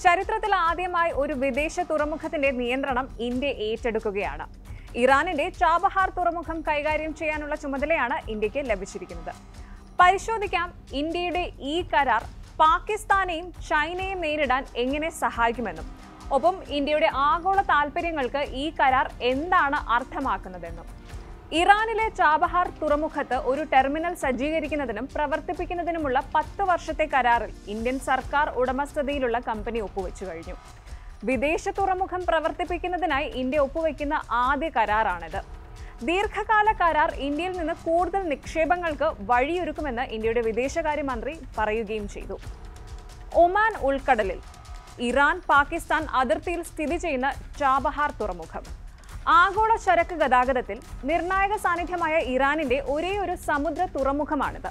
ചരിത്രത്തിൽ ആദ്യമായി ഒരു വിദേശ തുറമുഖത്തിന്റെ നിയന്ത്രണം ഇന്ത്യ ഏറ്റെടുക്കുകയാണ് ഇറാനിന്റെ ചാബഹാർ തുറമുഖം കൈകാര്യം ചെയ്യാനുള്ള ചുമതലയാണ് ഇന്ത്യക്ക് ലഭിച്ചിരിക്കുന്നത് പരിശോധിക്കാം ഇന്ത്യയുടെ ഈ കരാർ പാകിസ്ഥാനെയും ചൈനയെയും നേരിടാൻ എങ്ങനെ സഹായിക്കുമെന്നും ഒപ്പം ഇന്ത്യയുടെ ആഗോള താൽപ്പര്യങ്ങൾക്ക് ഈ കരാർ എന്താണ് അർത്ഥമാക്കുന്നതെന്നും ഇറാനിലെ ചാബഹാർ തുറമുഖത്ത് ഒരു ടെർമിനൽ സജ്ജീകരിക്കുന്നതിനും പ്രവർത്തിപ്പിക്കുന്നതിനുമുള്ള പത്ത് വർഷത്തെ കരാറിൽ ഇന്ത്യൻ സർക്കാർ ഉടമസ്ഥതയിലുള്ള കമ്പനി ഒപ്പുവെച്ചു കഴിഞ്ഞു വിദേശ തുറമുഖം പ്രവർത്തിപ്പിക്കുന്നതിനായി ഇന്ത്യ ഒപ്പുവെക്കുന്ന ആദ്യ കരാറാണിത് ദീർഘകാല കരാർ ഇന്ത്യയിൽ നിന്ന് കൂടുതൽ നിക്ഷേപങ്ങൾക്ക് വഴിയൊരുക്കുമെന്ന് ഇന്ത്യയുടെ വിദേശകാര്യമന്ത്രി പറയുകയും ചെയ്തു ഒമാൻ ഉൾക്കടലിൽ ഇറാൻ പാകിസ്ഥാൻ അതിർത്തിയിൽ സ്ഥിതി ചെയ്യുന്ന ചാബഹാർ തുറമുഖം ആഗോള ചരക്ക് ഗതാഗതത്തിൽ നിർണായക സാന്നിധ്യമായ ഇറാനിന്റെ ഒരേ ഒരു സമുദ്ര തുറമുഖമാണിത്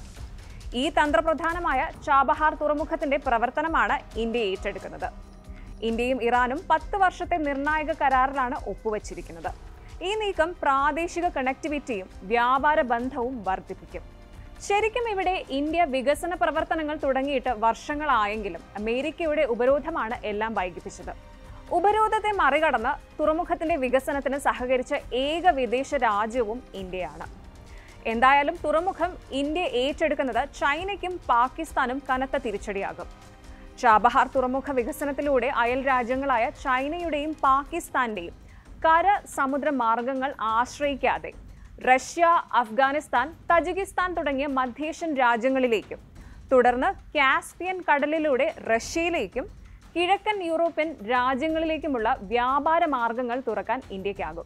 ഈ തന്ത്രപ്രധാനമായ ചാബഹാർ തുറമുഖത്തിന്റെ പ്രവർത്തനമാണ് ഇന്ത്യ ഏറ്റെടുക്കുന്നത് ഇന്ത്യയും ഇറാനും പത്ത് വർഷത്തെ നിർണായക കരാറിലാണ് ഒപ്പുവച്ചിരിക്കുന്നത് ഈ നീക്കം പ്രാദേശിക കണക്ടിവിറ്റിയും വ്യാപാര ബന്ധവും വർദ്ധിപ്പിക്കും ശരിക്കും ഇവിടെ ഇന്ത്യ വികസന പ്രവർത്തനങ്ങൾ തുടങ്ങിയിട്ട് വർഷങ്ങളായെങ്കിലും അമേരിക്കയുടെ ഉപരോധമാണ് എല്ലാം വൈകിപ്പിച്ചത് ഉപരോധത്തെ മറികടന്ന് തുറമുഖത്തിന്റെ വികസനത്തിന് സഹകരിച്ച ഏക വിദേശ രാജ്യവും ഇന്ത്യയാണ് എന്തായാലും തുറമുഖം ഇന്ത്യ ഏറ്റെടുക്കുന്നത് ചൈനയ്ക്കും പാകിസ്ഥാനും കനത്ത തിരിച്ചടിയാകും ചാബഹാർ തുറമുഖ വികസനത്തിലൂടെ അയൽ രാജ്യങ്ങളായ ചൈനയുടെയും പാകിസ്ഥാന്റെയും കര സമുദ്ര മാർഗങ്ങൾ ആശ്രയിക്കാതെ റഷ്യ അഫ്ഗാനിസ്ഥാൻ തജിക്കിസ്ഥാൻ തുടങ്ങിയ മധ്യേഷ്യൻ രാജ്യങ്ങളിലേക്കും തുടർന്ന് കാസ്പിയൻ കടലിലൂടെ റഷ്യയിലേക്കും കിഴക്കൻ യൂറോപ്യൻ രാജ്യങ്ങളിലേക്കുമുള്ള വ്യാപാര മാർഗങ്ങൾ തുറക്കാൻ ഇന്ത്യക്കാകും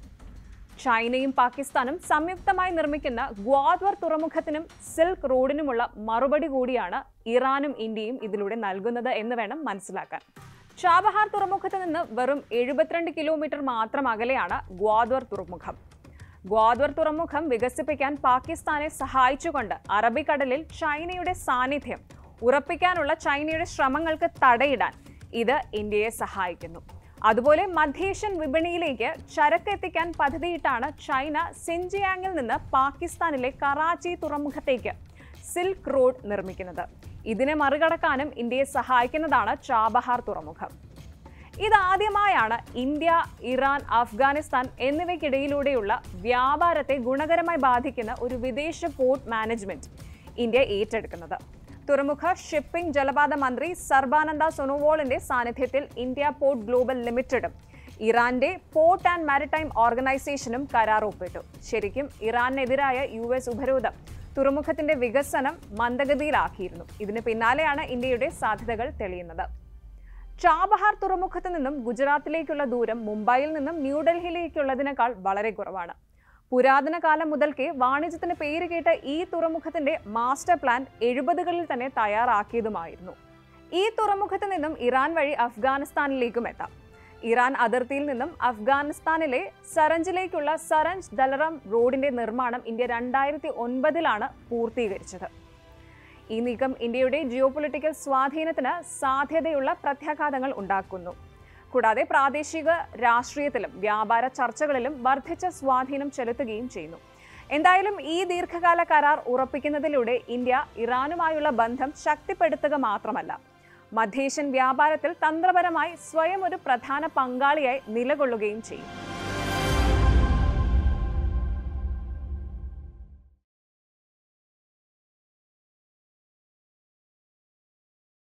ചൈനയും പാകിസ്ഥാനും സംയുക്തമായി നിർമ്മിക്കുന്ന ഗ്വാദ്വർ തുറമുഖത്തിനും സിൽക്ക് റോഡിനുമുള്ള മറുപടി കൂടിയാണ് ഇറാനും ഇന്ത്യയും ഇതിലൂടെ നൽകുന്നത് എന്ന് വേണം മനസ്സിലാക്കാൻ ചാബഹാർ തുറമുഖത്ത് നിന്ന് വെറും എഴുപത്തിരണ്ട് കിലോമീറ്റർ മാത്രം അകലെയാണ് ഗ്വാദ്വർ തുറമുഖം ഗ്വാദ്വർ തുറമുഖം വികസിപ്പിക്കാൻ പാകിസ്ഥാനെ സഹായിച്ചുകൊണ്ട് അറബിക്കടലിൽ ചൈനയുടെ സാന്നിധ്യം ഉറപ്പിക്കാനുള്ള ചൈനയുടെ ശ്രമങ്ങൾക്ക് തടയിടാൻ ഇത് ഇന്ത്യയെ സഹായിക്കുന്നു അതുപോലെ മധ്യേഷ്യൻ വിപണിയിലേക്ക് ചരക്ക് എത്തിക്കാൻ പദ്ധതിയിട്ടാണ് ചൈന സിൻജിയാങ്ങിൽ നിന്ന് പാകിസ്ഥാനിലെ കറാച്ചി തുറമുഖത്തേക്ക് സിൽക്ക് റോഡ് നിർമ്മിക്കുന്നത് ഇതിനെ മറികടക്കാനും ഇന്ത്യയെ സഹായിക്കുന്നതാണ് ചാബഹാർ തുറമുഖം ഇതാദ്യമായാണ് ഇന്ത്യ ഇറാൻ അഫ്ഗാനിസ്ഥാൻ എന്നിവയ്ക്കിടയിലൂടെയുള്ള വ്യാപാരത്തെ ഗുണകരമായി ബാധിക്കുന്ന ഒരു വിദേശ പോർട്ട് മാനേജ്മെന്റ് ഇന്ത്യ ഏറ്റെടുക്കുന്നത് തുറമുഖ ഷിപ്പിംഗ് ജലപാത മന്ത്രി സർബാനന്ദ സൊനോവോളിന്റെ സാന്നിധ്യത്തിൽ ഇന്ത്യ പോർട്ട് ഗ്ലോബൽ ലിമിറ്റഡും ഇറാന്റെ പോർട്ട് ആൻഡ് മാരിടൈം ഓർഗനൈസേഷനും കരാർ ഒപ്പിട്ടു ശരിക്കും ഇറാനെതിരായ യു എസ് ഉപരോധം തുറമുഖത്തിന്റെ വികസനം മന്ദഗതിയിലാക്കിയിരുന്നു ഇതിന് പിന്നാലെയാണ് ഇന്ത്യയുടെ സാധ്യതകൾ തെളിയുന്നത് ചാബഹാർ തുറമുഖത്ത് നിന്നും ഗുജറാത്തിലേക്കുള്ള ദൂരം മുംബൈയിൽ നിന്നും ന്യൂഡൽഹിയിലേക്കുള്ളതിനേക്കാൾ വളരെ കുറവാണ് പുരാതന കാലം മുതൽക്കേ വാണിജ്യത്തിന് പേര് കേട്ട ഈ തുറമുഖത്തിന്റെ മാസ്റ്റർ പ്ലാൻ എഴുപതുകളിൽ തന്നെ തയ്യാറാക്കിയതുമായിരുന്നു ഈ തുറമുഖത്ത് നിന്നും ഇറാൻ വഴി അഫ്ഗാനിസ്ഥാനിലേക്കും എത്താം ഇറാൻ അതിർത്തിയിൽ നിന്നും അഫ്ഗാനിസ്ഥാനിലെ സറഞ്ചിലേക്കുള്ള സറഞ്ച് ദലറം റോഡിന്റെ നിർമ്മാണം ഇന്ത്യ രണ്ടായിരത്തി ഒൻപതിലാണ് പൂർത്തീകരിച്ചത് ഈ നീക്കം ഇന്ത്യയുടെ ജിയോ പൊളിറ്റിക്കൽ സ്വാധീനത്തിന് സാധ്യതയുള്ള പ്രത്യാഘാതങ്ങൾ ഉണ്ടാക്കുന്നു കൂടാതെ പ്രാദേശിക രാഷ്ട്രീയത്തിലും വ്യാപാര ചർച്ചകളിലും വർദ്ധിച്ച സ്വാധീനം ചെലുത്തുകയും ചെയ്യുന്നു എന്തായാലും ഈ ദീർഘകാല കരാർ ഉറപ്പിക്കുന്നതിലൂടെ ഇന്ത്യ ഇറാനുമായുള്ള ബന്ധം ശക്തിപ്പെടുത്തുക മാത്രമല്ല മധ്യേഷ്യൻ വ്യാപാരത്തിൽ തന്ത്രപരമായി സ്വയം ഒരു പ്രധാന പങ്കാളിയായി നിലകൊള്ളുകയും ചെയ്യും